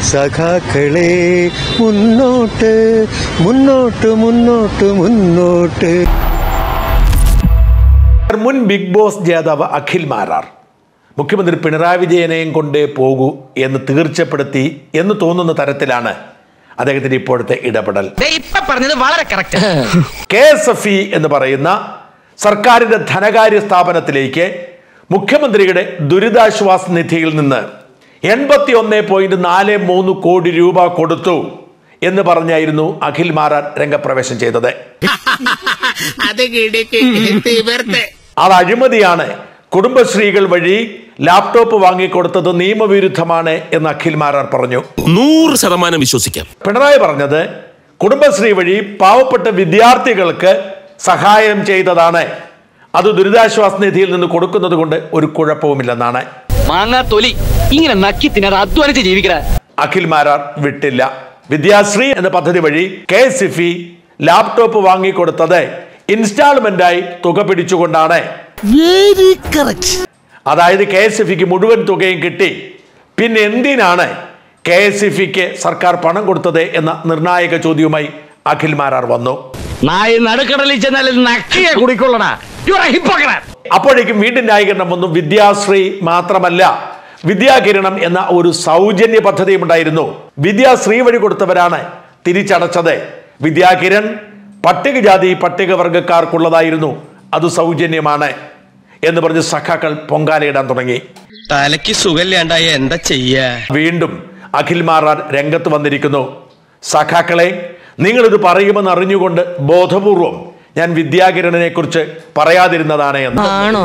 സഖാക്കളെ മുന്നോട്ട് മുന്നോട്ട് മുന്നോട്ട് മുന്നോട്ട് മുൻ ബിഗ് ബോസ് ജേതാവ് അഖിൽ മാരാർ മുഖ്യമന്ത്രി പിണറായി വിജയനെയും കൊണ്ടേ പോകൂ എന്ന് തീർച്ചപ്പെടുത്തി എന്ന് തോന്നുന്ന തരത്തിലാണ് അദ്ദേഹത്തിന്റെ ഇപ്പോഴത്തെ ഇടപെടൽ ഇപ്പൊ പറഞ്ഞത് വളരെ correct K S F E എന്ന് പറയുന്ന സർക്കാരിന്റെ ധനകാര്യ സ്ഥാപനത്തിലേക്ക് മുഖ്യമന്ത്രിയുടെ ദുരിതാശ്വാസ നിധിയിൽ നിന്ന് എൺപത്തി ഒന്ന് പോയിന്റ് നാല് മൂന്ന് കോടി രൂപ കൊടുത്തു എന്ന് പറഞ്ഞായിരുന്നു അഖിൽ മാരാർ രംഗപ്രവേശം ചെയ്തത് അത് കിടക്ക് തീവർത്ത് അത് അഴിമതിയാണ് കുടുംബശ്രീകൾ വഴി ലാപ്ടോപ്പ് വാങ്ങിക്കൊടുത്തത് നിയമവിരുദ്ധമാണ് എന്ന് അഖിൽ മാരാർ പറഞ്ഞു നൂറ് ശതമാനം വിശ്വസിക്കാം പിണറായി പറഞ്ഞത് കുടുംബശ്രീ വഴി പാവപ്പെട്ട വിദ്യാർത്ഥികൾക്ക് സഹായം ചെയ്തതാണ് അത് ദുരിതാശ്വാസ നിധിയിൽ നിന്ന് കൊടുക്കുന്നത് കൊണ്ട് ഒരു കുഴപ്പവുമില്ലെന്നാണ് മാങ്ങാ തൊലി ഇങ്ങനെ നക്കി തിന്നാതെ അധ്വാനിച്ച് ജീവിക്കണ അഖിൽ മാരാർ വിട്ടില്ല വിദ്യാശ്രീ എന്ന പദ്ധതി വഴി കെ സിഫി ലാപ്ടോപ്പ് വാങ്ങിക്കൊടുത്തത് ഇൻസ്റ്റാൾമെന്റായി തുക പിടിച്ചുകൊണ്ടാണ് അതായത് കെ എസ് എഫ് മുഴുവൻ തുകയും കിട്ടി പിന്നെ എന്തിനാണ് കെ എസ് എഫ് സർക്കാർ പണം കൊടുത്തത് എന്ന നിർണായക ചോദ്യവുമായി അഖിൽ മാരാർ വന്നു നായി നടുക്കടലിൽ ചെന്നാൽ നക്കിയ കുടിക്കൊള്ളടാ ഹിപ്പോക്രാറ്റ് അപ്പോഴേക്കും വീണ്ടും ന്യായീകരണം വന്നു വിദ്യാശ്രീ മാത്രമല്ല വിദ്യാകിരണം എന്ന ഒരു സൗജന്യ പദ്ധതിയും ഉണ്ടായിരുന്നു വിദ്യാശ്രീ വഴി കൊടുത്തവരാണ് തിരിച്ചടച്ചത് വിദ്യാകിരൺ പട്ടികജാതി പട്ടികവർഗക്കാർക്കുള്ളതായിരുന്നു അത് സൗജന്യമാണ് എന്ന് പറഞ്ഞ് സഖാക്കൾ പൊങ്കാലയിടാൻ തുടങ്ങി തലക്ക് സുഖമില്ലാണ്ടായ എന്താ ചെയ്യാ വീണ്ടും അഖിൽ മാറാൻ രംഗത്ത് വന്നിരിക്കുന്നു സഖാക്കളെ നിങ്ങളിത് പറയുമെന്ന് അറിഞ്ഞുകൊണ്ട് ബോധപൂർവം ഞാൻ വിദ്യാകിരണിനെ കുറിച്ച് പറയാതിരുന്നതാണ് എന്ന്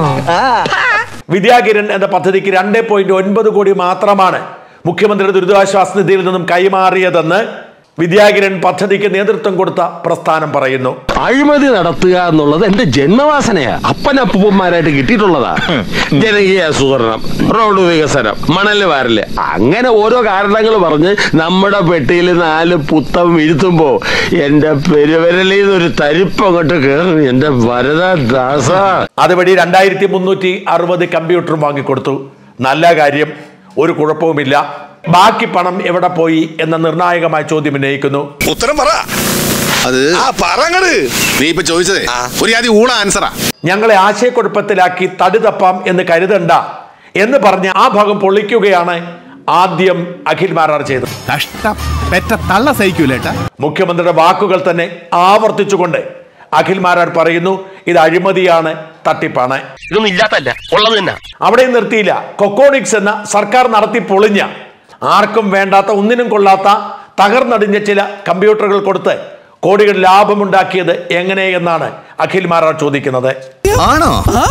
വിദ്യാകിരൺ എന്ന പദ്ധതിക്ക് രണ്ട് പോയിന്റ് ഒൻപത് കോടി മാത്രമാണ് മുഖ്യമന്ത്രിയുടെ ദുരിതാശ്വാസ നിധിയിൽ നിന്നും കൈമാറിയതെന്ന് വിദ്യാകിരൺ പദ്ധതിക്ക് നേതൃത്വം കൊടുത്ത പ്രസ്ഥാനം പറയുന്നു അഴിമതി നടത്തുക എന്നുള്ളത് എന്റെ ജന്മവാസനയാ അപ്പനപ്പൂപ്പന്മാരായിട്ട് കിട്ടിയിട്ടുള്ളതാ ജനകീയ ആസൂത്രണം റോഡ് വികസനം മണല് വാരല് അങ്ങനെ ഓരോ കാരണങ്ങൾ പറഞ്ഞ് നമ്മുടെ പെട്ടിയിൽ നാല് പുത്തം വീഴ്ത്തുമ്പോ എന്റെ പെരുവരലിൽ നിന്നൊരു തരിപ്പ് അങ്ങോട്ട് കയറും എന്റെ വരദാസ അതുവഴി രണ്ടായിരത്തി മുന്നൂറ്റി അറുപത് കമ്പ്യൂട്ടറും വാങ്ങിക്കൊടുത്തു നല്ല കാര്യം ഒരു കുഴപ്പവുമില്ല ബാക്കി പണം എവിടെ പോയി എന്ന നിർണായകമായ ചോദ്യം ഉന്നയിക്കുന്നു ഉത്തരം പറ അത് ആ പറങ്ങട് നീ ഇപ്പൊ ചോദിച്ചതേ ഒരു ആദ്യം ഊണ ആൻസറാ ഞങ്ങളെ ആശയക്കുഴപ്പത്തിലാക്കി തടി തപ്പാം എന്ന് കരുതണ്ട എന്ന് പറഞ്ഞ് ആ ഭാഗം പൊളിക്കുകയാണ് ആദ്യം അഖിൽ മാരാർ ചെയ്തത് കഷ്ടം പെറ്റ തള്ള സഹിക്കൂലേട്ടാ മുഖ്യമന്ത്രിയുടെ വാക്കുകൾ തന്നെ ആവർത്തിച്ചുകൊണ്ട് അഖിൽ മാരാർ പറയുന്നു ഇത് അഴിമതിയാണ് തട്ടിപ്പാണ് ഇതൊന്നും ഇല്ലാത്തല്ല ഉള്ളത് തന്നെ അവിടെ നിർത്തിയില്ല കൊക്കോണിക്സ് എന്ന സർക്കാർ നടത്തി പൊളിഞ്ഞ ആർക്കും വേണ്ടാത്ത ഒന്നിനും കൊള്ളാത്ത തകർന്നടിഞ്ഞ ചില കമ്പ്യൂട്ടറുകൾ കൊടുത്ത് കോടികൾ ലാഭമുണ്ടാക്കിയത് എങ്ങനെ എന്നാണ് അഖിൽ മാരാർ ചോദിക്കുന്നത് ആണോ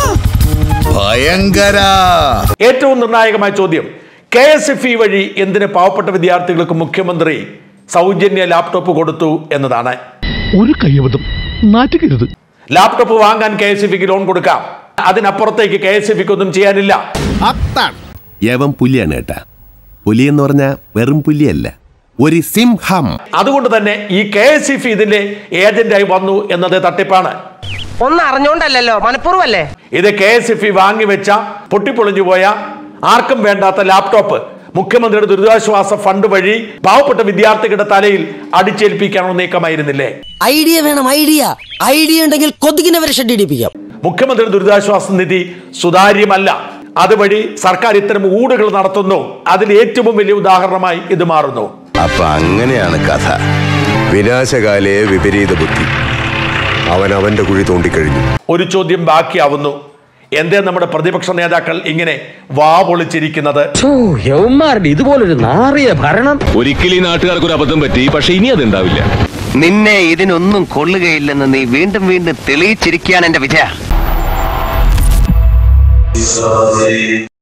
ഭയങ്കര ഏറ്റവും നിർണായകമായ ചോദ്യം കെ എസ് എഫ് ഇ വഴി എന്തിന് പാവപ്പെട്ട വിദ്യാർത്ഥികൾക്ക് മുഖ്യമന്ത്രി സൗജന്യ ലാപ്ടോപ്പ് കൊടുത്തു എന്നതാണ് ഒരു കയ്യബദ്ധം നാറ്റുകരുത് ലാപ്ടോപ്പ് വാങ്ങാൻ കെ എസ് എഫ് ലോൺ കൊടുക്കാം അതിനപ്പുറത്തേക്ക് കെ എസ് എഫ് ഒന്നും ചെയ്യാനില്ല അത്താണ് യവൻ പുലിയാണ് കേട്ടാ പുലി എന്ന് പറഞ്ഞാൽ വെറും പുലിയല്ല ഒരു സിംഹം അതുകൊണ്ട് തന്നെ ഈ കെ എസ് എഫ് ഇതിന്റെ ഏജന്റായി വന്നു എന്നത് തട്ടിപ്പാണ് ഒന്നും അറിഞ്ഞോണ്ടല്ലോ മനഃപൂർവ്വല്ലേ ഇത് കെ എസ് എഫ് വാങ്ങിവെച്ച പൊട്ടിപ്പൊളിഞ്ഞു പോയ ആർക്കും വേണ്ടാത്ത ലാപ്ടോപ്പ് മുഖ്യമന്ത്രിയുടെ ദുരിതാശ്വാസ ഫണ്ട് വഴി പാവപ്പെട്ട വിദ്യാർത്ഥികളുടെ തലയിൽ അടിച്ചേൽപ്പിക്കാനുള്ള നീക്കമായിരുന്നില്ലേ ഐഡിയ വേണം ഐഡിയ ഐഡിയ ഉണ്ടെങ്കിൽ കൊതുകിനെ വരെ ഷെഡ് ഇടിപ്പിക്കാം മുഖ്യമന്ത്രിയുടെ ദുരിതാശ്വാസ നിധി സുതാര്യമല്ല അതുവഴി സർക്കാർ ഇത്തരം ഊടുകൾ നടത്തുന്നു അതിൽ ഏറ്റവും വലിയ ഉദാഹരണമായി ഇത് മാറുന്നു അപ്പൊ അങ്ങനെയാണ് കഥ വിനാശകാലയെ വിപരീത ബുദ്ധി അവൻ അവന്റെ കുഴി തോണ്ടിക്കഴിഞ്ഞു ഒരു ചോദ്യം ബാക്കിയാവുന്നു എന്തേ നമ്മുടെ പ്രതിപക്ഷ നേതാക്കൾ ഇങ്ങനെ വാ പൊളിച്ചിരിക്കുന്നത് യവന്മാരുടെ ഇതുപോലൊരു നാറിയ ഭരണം ഒരിക്കലും ഈ നാട്ടുകാർക്ക് ഒരു അബദ്ധം പറ്റി പക്ഷെ ഇനി അത് ഉണ്ടാവില്ല നിന്നെ ഇതിനൊന്നും കൊള്ളുകയില്ലെന്ന് നീ വീണ്ടും വീണ്ടും തെളിയിച്ചിരിക്കുകയാണ് എന്റെ വിജയ